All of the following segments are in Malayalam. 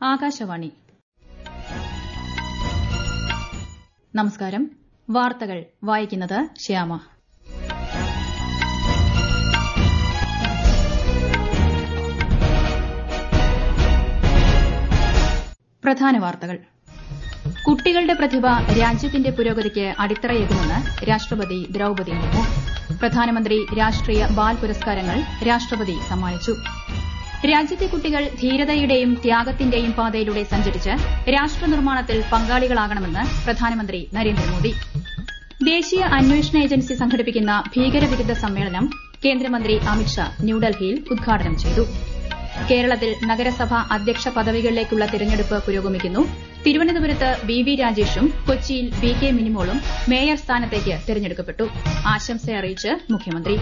ആകാശവാണി നമസ്കാരം വാർത്തകൾ വായിക്കുന്നത് ശ്യാമ പ്രധാന വാർത്തകൾ കുട്ടികളുടെ പ്രതിഭ രാജ്യത്തിന്റെ പുരോഗതിക്ക് അടിത്തറയേകുമെന്ന് രാഷ്ട്രപതി ദ്രൌപതി മുർമു പ്രധാനമന്ത്രി രാഷ്ട്രീയ ബാൽ പുരസ്കാരങ്ങൾ രാഷ്ട്രപതി സമ്മാനിച്ചു രാജ്യത്തെ കുട്ടികൾ ധീരതയുടെയും ത്യാഗത്തിന്റെയും പാതയിലൂടെ സഞ്ചരിച്ച് രാഷ്ട്ര നിർമ്മാണത്തിൽ പങ്കാളികളാകണമെന്ന് പ്രധാനമന്ത്രി നരേന്ദ്രമോദി ദേശീയ അന്വേഷണ ഏജൻസി സംഘടിപ്പിക്കുന്ന ഭീകരവിരുദ്ധ സമ്മേളനം കേന്ദ്രമന്ത്രി അമിത്ഷാ ന്യൂഡൽഹിയിൽ ഉദ്ഘാടനം ചെയ്തു കേരളത്തിൽ നഗരസഭാ അധ്യക്ഷ പദവികളിലേക്കുള്ള തിരഞ്ഞെടുപ്പ് പുരോഗമിക്കുന്നു തിരുവനന്തപുരത്ത് വി വി രാജേഷും കൊച്ചിയിൽ വി കെ മിനിമോളും മേയർ സ്ഥാനത്തേക്ക് തിരഞ്ഞെടുക്കപ്പെട്ടു ആശംസ അറിയിച്ച് മുഖ്യമന്ത്രി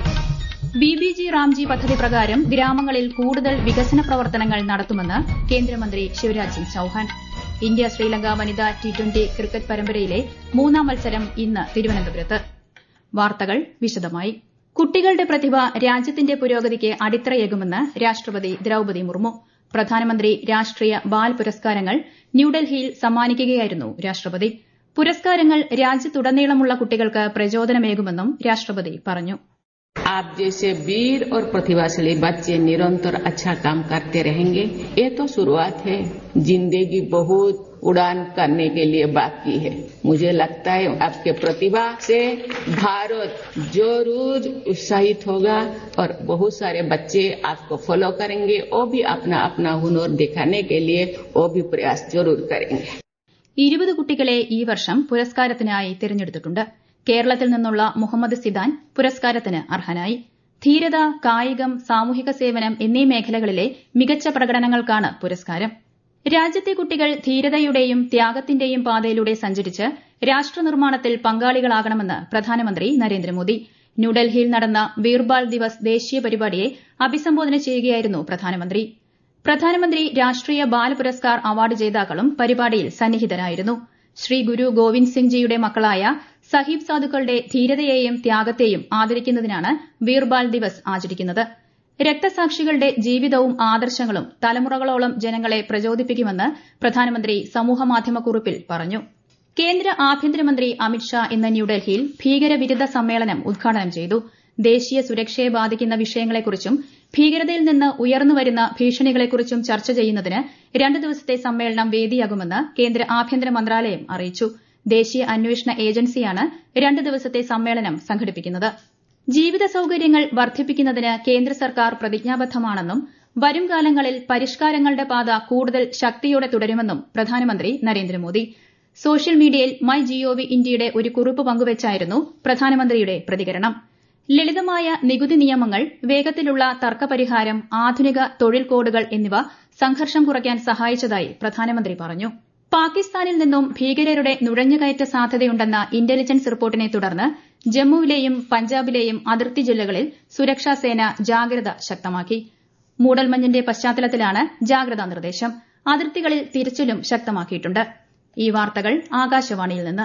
ബി ബി ജി റാംജി പദ്ധതി പ്രകാരം ഗ്രാമങ്ങളിൽ കൂടുതൽ വികസന പ്രവർത്തനങ്ങൾ നടത്തുമെന്ന് കേന്ദ്രമന്ത്രി ശിവരാജ് സിംഗ് ചൌഹാൻ ഇന്ത്യ ശ്രീലങ്ക വനിതാ ടി ട്വന്റി ക്രിക്കറ്റ് പരമ്പരയിലെ മൂന്നാം മത്സരം ഇന്ന് തിരുവനന്തപുരത്ത് വാർത്തകൾ വിശദമായി കുട്ടികളുടെ പ്രതിഭ രാജ്യത്തിന്റെ പുരോഗതിക്ക് അടിത്തറയേകുമെന്ന് രാഷ്ട്രപതി ദ്രൌപതി മുർമു പ്രധാനമന്ത്രി രാഷ്ട്രീയ ബാൽ പുരസ്കാരങ്ങൾ ന്യൂഡൽഹിയിൽ സമ്മാനിക്കുകയായിരുന്നു രാഷ്ട്രപതി പുരസ്കാരങ്ങൾ രാജ്യത്തുടനീളമുള്ള കുട്ടികൾക്ക് പ്രചോദനമേകുമെന്നും രാഷ്ട്രപതി പറഞ്ഞു आप जैसे वीर और प्रतिभाशाली बच्चे निरंतर अच्छा काम करते रहेंगे ये तो शुरुआत है जिंदगी बहुत उड़ान करने के लिए बाकी है मुझे लगता है आपके प्रतिभा से भारत जरूर उत्साहित होगा और बहुत सारे बच्चे आपको फॉलो करेंगे वो भी अपना अपना हुनर दिखाने के लिए वो भी प्रयास जरूर करेंगे ഇരുപത് കുട്ടികളെ ഈ വർഷം പുരസ്കാരത്തിനായി തിരഞ്ഞെടുത്തിട്ടുണ്ട് കേരളത്തിൽ നിന്നുള്ള മുഹമ്മദ് സിദാൻ പുരസ്കാരത്തിന് അർഹനായി ധീരത കായികം സാമൂഹിക സേവനം എന്നീ മേഖലകളിലെ മികച്ച പ്രകടനങ്ങൾക്കാണ് പുരസ്കാരം രാജ്യത്തെ കുട്ടികൾ ധീരതയുടെയും ത്യാഗത്തിന്റെയും പാതയിലൂടെ സഞ്ചരിച്ച് രാഷ്ട്ര നിർമ്മാണത്തിൽ പങ്കാളികളാകണമെന്ന് പ്രധാനമന്ത്രി നരേന്ദ്രമോദി ന്യൂഡൽഹിയിൽ നടന്ന വീർബാൽ ദിവസ് ദേശീയ പരിപാടിയെ അഭിസംബോധന ചെയ്യുകയായിരുന്നു പ്രധാനമന്ത്രി പ്രധാനമന്ത്രി രാഷ്ട്രീയ ബാൽ പുരസ്കാർ അവാർഡ് ജേതാക്കളും പരിപാടിയിൽ സന്നിഹിതരായിരുന്നു ശ്രീ ഗുരു ഗോവിന്ദ് സിംഗ് ജിയുടെ മക്കളായ സഹീബ് സാധുക്കളുടെ ധീരതയെയും ത്യാഗത്തെയും ആദരിക്കുന്നതിനാണ് വീർബാൽ ദിവസ് ആചരിക്കുന്നത് രക്തസാക്ഷികളുടെ ജീവിതവും ആദർശങ്ങളും തലമുറകളോളം ജനങ്ങളെ പ്രചോദിപ്പിക്കുമെന്ന് പ്രധാനമന്ത്രി സമൂഹമാധ്യമക്കുറിപ്പിൽ പറഞ്ഞു കേന്ദ്ര ആഭ്യന്തരമന്ത്രി അമിത്ഷാ ഇന്ന് ന്യൂഡൽഹിയിൽ ഭീകരവിരുദ്ധ സമ്മേളനം ഉദ്ഘാടനം ചെയ്തു ദേശീയ സുരക്ഷയെ ബാധിക്കുന്ന വിഷയങ്ങളെക്കുറിച്ചും ഭീകരതയിൽ നിന്ന് ഉയർന്നുവരുന്ന ഭീഷണികളെക്കുറിച്ചും ചർച്ച ചെയ്യുന്നതിന് രണ്ട് ദിവസത്തെ സമ്മേളനം വേദിയാകുമെന്ന് കേന്ദ്ര ആഭ്യന്തര മന്ത്രാലയം അറിയിച്ചു ദേശീയ അന്വേഷണ ഏജൻസിയാണ് രണ്ട് ദിവസത്തെ സമ്മേളനം സംഘടിപ്പിക്കുന്നത് ജീവിത സൌകര്യങ്ങൾ വർദ്ധിപ്പിക്കുന്നതിന് കേന്ദ്ര സർക്കാർ പ്രതിജ്ഞാബദ്ധമാണെന്നും വരും കാലങ്ങളിൽ പരിഷ്കാരങ്ങളുടെ പാത കൂടുതൽ ശക്തിയോടെ തുടരുമെന്നും പ്രധാനമന്ത്രി നരേന്ദ്രമോദി സോഷ്യൽ മീഡിയയിൽ മൈ ജിഒവി ഇന്ത്യയുടെ ഒരു കുറിപ്പ് പങ്കുവച്ചായിരുന്നു പ്രധാനമന്ത്രിയുടെ പ്രതികരണം ലളിതമായ നികുതി നിയമങ്ങൾ വേഗത്തിലുള്ള തർക്കപരിഹാരം ആധുനിക തൊഴിൽ കോഡുകൾ എന്നിവ സംഘർഷം കുറയ്ക്കാൻ സഹായിച്ചതായി പ്രധാനമന്ത്രി പറഞ്ഞു പാകിസ്ഥാനിൽ നിന്നും ഭീകരരുടെ നുഴഞ്ഞുകയറ്റ സാധ്യതയുണ്ടെന്ന ഇന്റലിജൻസ് റിപ്പോർട്ടിനെ തുടർന്ന് ജമ്മുവിലെയും പഞ്ചാബിലെയും അതിർത്തി ജില്ലകളിൽ സുരക്ഷാസേന ജാഗ്രത ശക്തമാക്കി മൂടൽമഞ്ഞിന്റെ പശ്ചാത്തലത്തിലാണ് ജാഗ്രതാ നിർദ്ദേശം അതിർത്തികളിൽ തിരച്ചിലും ശക്തമാക്കിയിട്ടുണ്ട് ഈ വാർത്തകൾ ആകാശവാണിയിൽ നിന്ന്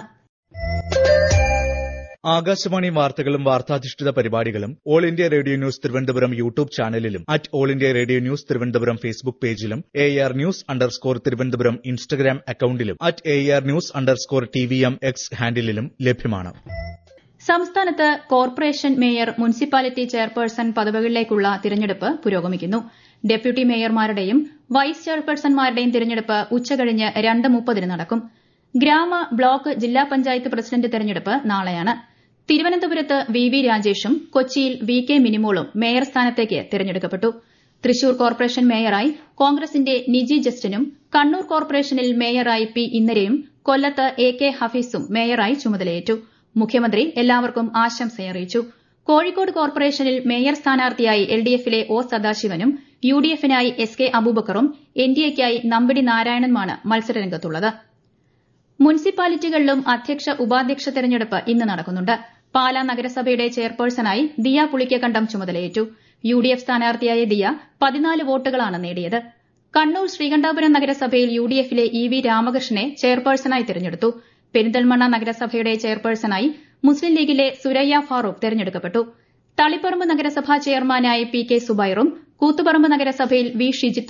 ആകാശവാണി വാർത്തകളും വാർത്താധിഷ്ഠിത പരിപാടികളും all India radio news Thiruvananthapuram YouTube ചാനലിലും at all India radio news Thiruvananthapuram Facebook പേജിലും A R news underscore Thiruvananthapuram Instagram അക്കൌണ്ടിലും at A R news underscore T V M X ഹാൻഡിലും ലഭ്യമാണ് സംസ്ഥാനത്ത് കോർപ്പറേഷൻ മേയർ മുനിസിപ്പാലിറ്റി ചെയർപേഴ്സൺ പദവികളിലേക്കുള്ള തിരഞ്ഞെടുപ്പ് പുരോഗമിക്കുന്നു ഡെപ്യൂട്ടി മേയർമാരുടെയും വൈസ് ചെയർപേഴ്സൺമാരുടെയും തിരഞ്ഞെടുപ്പ് ഉച്ചകഴിഞ്ഞ് രണ്ട് മുപ്പതിന് നടക്കും ഗ്രാമ ബ്ലോക്ക് ജില്ലാ പഞ്ചായത്ത് പ്രസിഡന്റ് തെരഞ്ഞെടുപ്പ് നാളെയാണ് തിരുവനന്തപുരത്ത് വി വി രാജേഷും കൊച്ചിയിൽ വി കെ മിനിമോളും മേയർ സ്ഥാനത്തേക്ക് തിരഞ്ഞെടുക്കപ്പെട്ടു തൃശൂർ കോർപ്പറേഷൻ മേയറായി കോൺഗ്രസിന്റെ നിജി ജസ്റ്റിനും കണ്ണൂർ കോർപ്പറേഷനിൽ മേയറായി പി ഇന്ദിരയും കൊല്ലത്ത് എ കെ ഹഫീസും മേയറായി ചുമതലയേറ്റു മുഖ്യമന്ത്രി എല്ലാവർക്കും ആശംസയറിയിച്ചു കോഴിക്കോട് കോർപ്പറേഷനിൽ മേയർ സ്ഥാനാർത്ഥിയായി എൽ ഡി എഫിലെ ഒ സദാശിവനും യു ഡി എഫിനായി എസ് കെ അബൂബക്കറും എൻ ഡി എക്കായി നമ്പിടി നാരായണനുമാണ് മത്സരരംഗത്തുള്ളത് മുനിസിപ്പാലിറ്റികളിലും അധ്യക്ഷ ഉപാധ്യക്ഷ തെരഞ്ഞെടുപ്പ് ഇന്ന് നടക്കുന്നുണ്ട് പാലാ നഗരസഭയുടെ ചെയർപേഴ്സണായി ദിയ പുളിക്കക്കണ്ടം ചുമതലയേറ്റു യു ഡി എഫ് സ്ഥാനാർത്ഥിയായ ദിയ പതിനാല് വോട്ടുകളാണ് നേടിയത് കണ്ണൂർ ശ്രീകണ്ഠാപുരം നഗരസഭയിൽ യു ഡി എഫിലെ ഇ വി രാമകൃഷ്ണനെ ചെയർപേഴ്സണായി തെരഞ്ഞെടുത്തു പെരിന്തൽമണ്ണ നഗരസഭയുടെ ചെയർപേഴ്സണായി മുസ്ലിം ലീഗിലെ സുരയ്യ ഫാറൂഖ് തെരഞ്ഞെടുക്കപ്പെട്ടു തളിപ്പറമ്പ് നഗരസഭാ ചെയർമാനായി പി കെ സുബൈറും കൂത്തുപറമ്പ് നഗരസഭയിൽ വി ഷിജിത്തും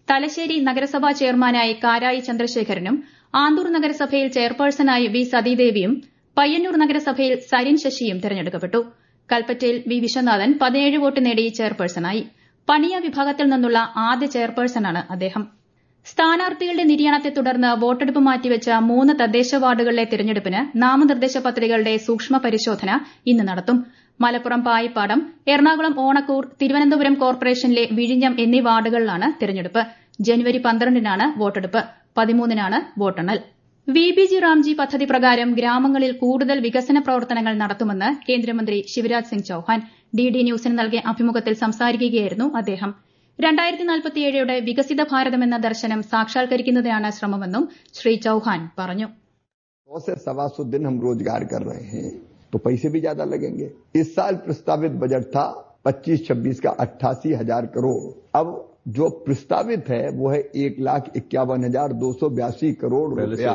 തലശ്ശേരി നഗരസഭാ ചെയർമാനായി കാരായി ചന്ദ്രശേഖരനും ആന്തൂർ നഗരസഭയിൽ ചെയർപേഴ്സണായി വി സതീദേവിയും പയ്യന്നൂർ നഗരസഭയിൽ സരിൻ ശശിയും തെരഞ്ഞെടുക്കപ്പെട്ടു കൽപ്പറ്റയിൽ വി വിശ്വനാഥൻ പതിനേഴ് വോട്ട് നേടി ചെയർപേഴ്സണായി പണിയ വിഭാഗത്തിൽ നിന്നുള്ള ആദ്യ ചെയർപേഴ്സണാണ് അദ്ദേഹം സ്ഥാനാർത്ഥികളുടെ നിര്യാണത്തെ തുടർന്ന് വോട്ടെടുപ്പ് മാറ്റിവെച്ച മൂന്ന് തദ്ദേശ വാർഡുകളിലെ തിരഞ്ഞെടുപ്പിന് നാമനിർദ്ദേശ പത്രികകളുടെ സൂക്ഷ്മ പരിശോധന ഇന്ന് നടത്തും മലപ്പുറം പായിപ്പാടം എറണാകുളം ഓണക്കൂർ തിരുവനന്തപുരം കോർപ്പറേഷനിലെ വിഴിഞ്ഞം എന്നീ വാർഡുകളിലാണ് തിരഞ്ഞെടുപ്പ് ജനുവരി പന്ത്രണ്ടിനാണ് വോട്ടെടുപ്പ് പതിമൂന്നിനാണ് വോട്ടെണ്ണൽ വി ബി ജി റാംജി പദ്ധതി പ്രകാരം ഗ്രാമങ്ങളിൽ കൂടുതൽ വികസന പ്രവർത്തനങ്ങൾ നടത്തുമെന്ന് കേന്ദ്രമന്ത്രി ശിവരാജ് സിംഗ് ചൌഹാൻ ഡി ഡി ന്യൂസിന് നൽകിയ അഭിമുഖത്തിൽ സംസാരിക്കുകയായിരുന്നു അദ്ദേഹം രണ്ടായിരത്തി നാൽപ്പത്തിയേഴയുടെ വികസിത ഭാരതം എന്ന ദർശനം സാക്ഷാത്കരിക്കുന്നതിനാണ് ശ്രമമെന്നും ശ്രീ ചൌഹാൻ പറഞ്ഞു सौ से सवा सौ दिन हम रोजगार कर रहे हैं तो पैसे भी ज्यादा लगेंगे इस साल प्रस्तावित बजट था 25-26 का अट्ठासी हजार करोड़ अब जो प्रस्तावित है वो है एक लाख इक्यावन हजार दो सौ बयासी करोड़ रुपया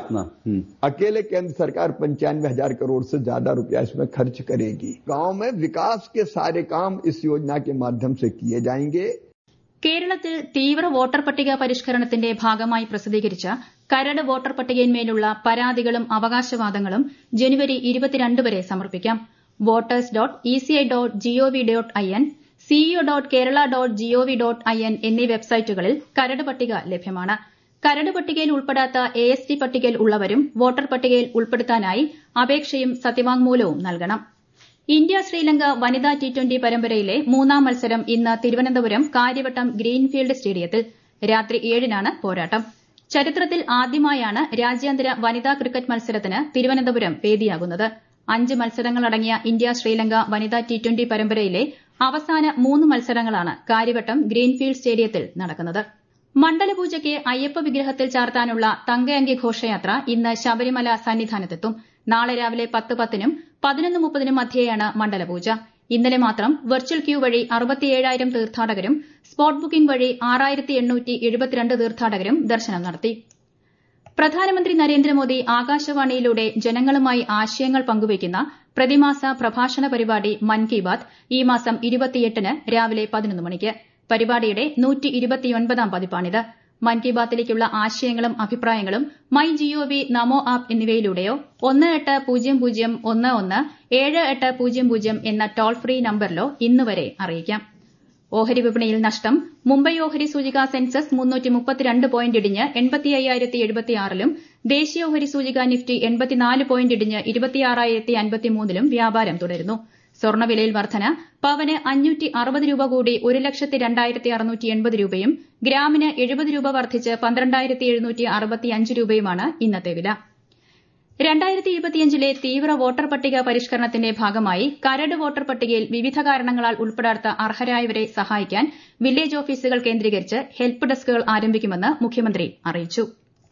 अकेले केंद्र सरकार पंचानवे हजार करोड़ से ज्यादा रुपया इसमें खर्च करेगी गांव में विकास के सारे काम इस योजना के माध्यम से किए जाएंगे കേരളത്തിൽ തീവ്ര വോട്ടർ പട്ടിക പരിഷ്കരണത്തിന്റെ ഭാഗമായി പ്രസിദ്ധീകരിച്ച കരട് വോട്ടർ പട്ടികയിന്മേലുള്ള പരാതികളും അവകാശവാദങ്ങളും ജനുവരി ഇരുപത്തിരണ്ട് വരെ സമർപ്പിക്കാം voters dot ECI dot G O V dot I N CEO dot Kerala dot G O V dot I N എന്നീ വെബ്സൈറ്റുകളിൽ കരട് പട്ടിക ലഭ്യമാണ് കരട് പട്ടികയിൽ ഉൾപ്പെടാത്ത എ എസ് ടി പട്ടികയിൽ ഉള്ളവരും വോട്ടർ പട്ടികയിൽ ഉൾപ്പെടുത്താനായി അപേക്ഷയും സത്യവാങ്മൂലവും നൽകണം ഇന്ത്യ ശ്രീലങ്ക വനിതാ ടി ട്വന്റി പരമ്പരയിലെ മൂന്നാം മത്സരം ഇന്ന് തിരുവനന്തപുരം കാര്യവട്ടം ഗ്രീൻഫീൽഡ് സ്റ്റേഡിയത്തിൽ രാത്രി ഏഴിനാണ് പോരാട്ടം ചരിത്രത്തിൽ ആദ്യമായാണ് രാജ്യാന്തര വനിതാ ക്രിക്കറ്റ് മത്സരത്തിന് തിരുവനന്തപുരം വേദിയാകുന്നത് അഞ്ച് മത്സരങ്ങളടങ്ങിയ ഇന്ത്യ ശ്രീലങ്ക വനിതാ ടി ട്വന്റി പരമ്പരയിലെ അവസാന മൂന്ന് മത്സരങ്ങളാണ് കാര്യവട്ടം ഗ്രീൻഫീൽഡ് സ്റ്റേഡിയത്തിൽ നടക്കുന്നത് മണ്ഡലപൂജയ്ക്ക് അയ്യപ്പ വിഗ്രഹത്തിൽ ചാർത്താനുള്ള തങ്കയങ്കി ഘോഷയാത്ര ഇന്ന് ശബരിമല സന്നിധാനത്തെത്തും നാളെ രാവിലെ പത്ത് പത്തിനും പതിനൊന്ന് മുപ്പതിനും മധ്യേയാണ് മണ്ഡലപൂജ ഇന്നലെ മാത്രം വെർച്വൽ ക്യൂ വഴി അറുപത്തിയേഴായിരം തീർത്ഥാടകരും സ്പോട്ട് ബുക്കിംഗ് വഴി ആറായിരത്തി എണ്ണൂറ്റി എഴുപത്തിരണ്ട് തീർത്ഥാടകരും ദർശനം നടത്തി പ്രധാനമന്ത്രി നരേന്ദ്രമോദി ആകാശവാണിയിലൂടെ ജനങ്ങളുമായി ആശയങ്ങൾ പങ്കുവയ്ക്കുന്ന പ്രതിമാസ പ്രഭാഷണ പരിപാടി മൻ കി ബാത് ഈ മാസം ഇരുപത്തിയെട്ടിന് രാവിലെ പതിനൊന്ന് മണിക്ക് പരിപാടിയുടെ നൂറ്റി ഇരുപത്തിയൊൻപതാം പതിപ്പാണിത് മൻ കി ബാത്തിലേക്കുള്ള ആശയങ്ങളും അഭിപ്രായങ്ങളും മൈ ജിഒവി നമോ ആപ്പ് എന്നിവയിലൂടെയോ ഒന്ന് എട്ട് പൂജ്യം പൂജ്യം ഒന്ന് ഒന്ന് ഏഴ് എട്ട് പൂജ്യം പൂജ്യം എന്ന ടോൾ ഫ്രീ നമ്പറിലോ ഇന്നുവരെ അറിയിക്കാം ഓഹരി വിപണിയിൽ നഷ്ടം മുംബൈ ഓഹരി സൂചിക സെൻസസ് മുന്നൂറ്റി മുപ്പത്തിരണ്ട് പോയിന്റ് ഇടിഞ്ഞ് എൺപത്തി അയ്യായിരത്തി എഴുപത്തിയാറിലും ദേശീയ ഓഹരി സൂചിക നിഫ്റ്റി എൺപത്തിനാല് പോയിന്റ് ഇടിഞ്ഞ് ഇരുപത്തിയാറായിരത്തി അൻപത്തിമൂന്നിലും വ്യാപാരം തുടരുന്നു സ്വർണ്ണവിലയിൽ വർധന പവന് അഞ്ഞൂറ്റി അറുപത് രൂപ കൂടി ഒരു ലക്ഷത്തി രണ്ടായിരത്തി അറുന്നൂറ്റി എൺപത് രൂപയും ഗ്രാമിന് എഴുപത് രൂപ വർദ്ധിച്ച് പന്ത്രണ്ടായിരത്തി എഴുന്നൂറ്റി അറുപത്തിയഞ്ച് രൂപയുമാണ് ഇന്നത്തെ വില രണ്ടായിരത്തി ഇരുപത്തിയഞ്ചിലെ തീവ്ര വോട്ടർ പട്ടിക പരിഷ്കരണത്തിന്റെ ഭാഗമായി കരട് വോട്ടർ പട്ടികയിൽ വിവിധ കാരണങ്ങളാൽ ഉൾപ്പെടാത്ത അർഹരായവരെ സഹായിക്കാൻ വില്ലേജ് ഓഫീസുകൾ കേന്ദ്രീകരിച്ച് ഹെൽപ്പ് ഡെസ്കുകൾ ആരംഭിക്കുമെന്ന് മുഖ്യമന്ത്രി അറിയിച്ചു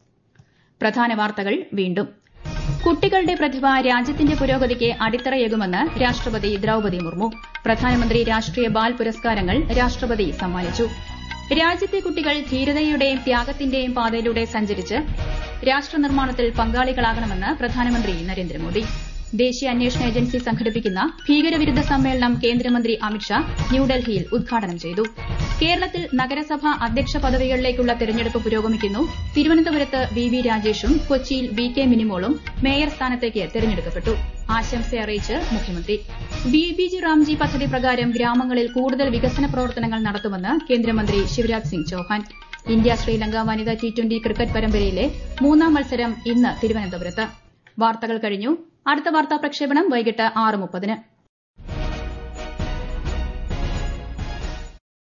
പ്രധാന വാർത്തകൾ വീണ്ടും കുട്ടികളുടെ പ്രതിഭ രാജ്യത്തിന്റെ പുരോഗതിക്ക് അടിത്തറയേകുമെന്ന് രാഷ്ട്രപതി ദ്രൌപതി മുർമു പ്രധാനമന്ത്രി രാഷ്ട്രീയ ബാൽ പുരസ്കാരങ്ങൾ രാഷ്ട്രപതി സമ്മാനിച്ചു രാജ്യത്തെ കുട്ടികൾ ധീരതയുടെയും ത്യാഗത്തിന്റെയും പാതയിലൂടെ സഞ്ചരിച്ച് രാഷ്ട്രനിർമ്മാണത്തിൽ പങ്കാളികളാകണമെന്ന് പ്രധാനമന്ത്രി നരേന്ദ്രമോദി ദേശീയ അന്വേഷണ ഏജൻസി സംഘടിപ്പിക്കുന്ന ഭീകരവിരുദ്ധ സമ്മേളനം കേന്ദ്രമന്ത്രി അമിത്ഷാ ന്യൂഡൽഹിയിൽ ഉദ്ഘാടനം ചെയ്തു കേരളത്തിൽ നഗരസഭാ അധ്യക്ഷ പദവികളിലേക്കുള്ള തെരഞ്ഞെടുപ്പ് പുരോഗമിക്കുന്നു തിരുവനന്തപുരത്ത് വി വി രാജേഷും കൊച്ചിയിൽ വി കെ മിനിമോളും മേയർ സ്ഥാനത്തേക്ക് തെരഞ്ഞെടുക്കപ്പെട്ടു ആശംസ അറിയിച്ച് മുഖ്യമന്ത്രി ബി ബി ജി റാംജി പദ്ധതി പ്രകാരം ഗ്രാമങ്ങളിൽ കൂടുതൽ വികസന പ്രവർത്തനങ്ങൾ നടത്തുമെന്ന് കേന്ദ്രമന്ത്രി ശിവരാജ് സിംഗ് ചൌഹാൻ ഇന്ത്യ ശ്രീലങ്ക വനിതാ ടി ട്വന്റി ക്രിക്കറ്റ് പരമ്പരയിലെ മൂന്നാം മത്സരം ഇന്ന് തിരുവനന്തപുരത്ത് വാർത്തകൾ കഴിഞ്ഞു അടുത്ത വാർത്താ പ്രക്ഷേപണം വൈകിട്ട് ആറ് മുപ്പതിന്